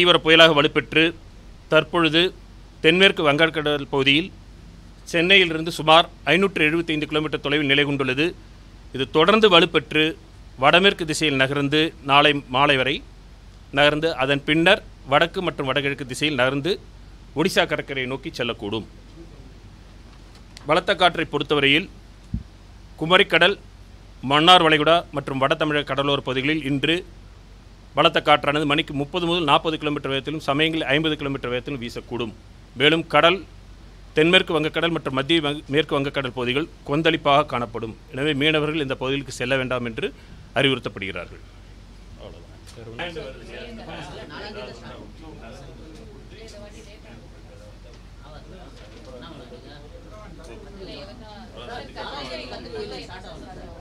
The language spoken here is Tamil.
அதிதீவிர புயலாக வலுப்பெற்று தற்பொழுது தென்மேற்கு வங்கக்கடல் பகுதியில் சென்னையிலிருந்து சுமார் ஐநூற்று எழுபத்தைந்து கிலோமீட்டர் தொலைவில் நிலை கொண்டுள்ளது இது தொடர்ந்து வலுப்பெற்று வடமேற்கு திசையில் நகர்ந்து நாளை மாலை வரை நகர்ந்து அதன் பின்னர் வடக்கு மற்றும் வடகிழக்கு திசையில் நகர்ந்து ஒடிசா கடற்கரையை நோக்கி செல்லக்கூடும் பலத்த காற்றை பொறுத்தவரையில் குமரிக்கடல் மன்னார் வளைகுடா மற்றும் வட தமிழக கடலோர பகுதிகளில் இன்று பலத்த காற்றானது மணிக்கு முப்பது முதல் நாற்பது கிலோமீட்டர் வேகத்திலும் சமயங்களில் ஐம்பது கிலோமீட்டர் வேகத்திலும் வீசக்கூடும் மேலும் கடல் தென்மேற்கு வங்கக்கடல் மற்றும் மத்திய வங்க- மேற்கு வங்கக்கடல் பகுதிகள் கொந்தளிப்பாக காணப்படும் எனவே மீனவர்கள் இந்த பகுதிகளுக்கு செல்ல வேண்டாம் என்று அறிவுறுத்தப்படுகிறார்கள் நாலாம் தேதி வந்து ஸ்டார்ட் ஆகும் சார்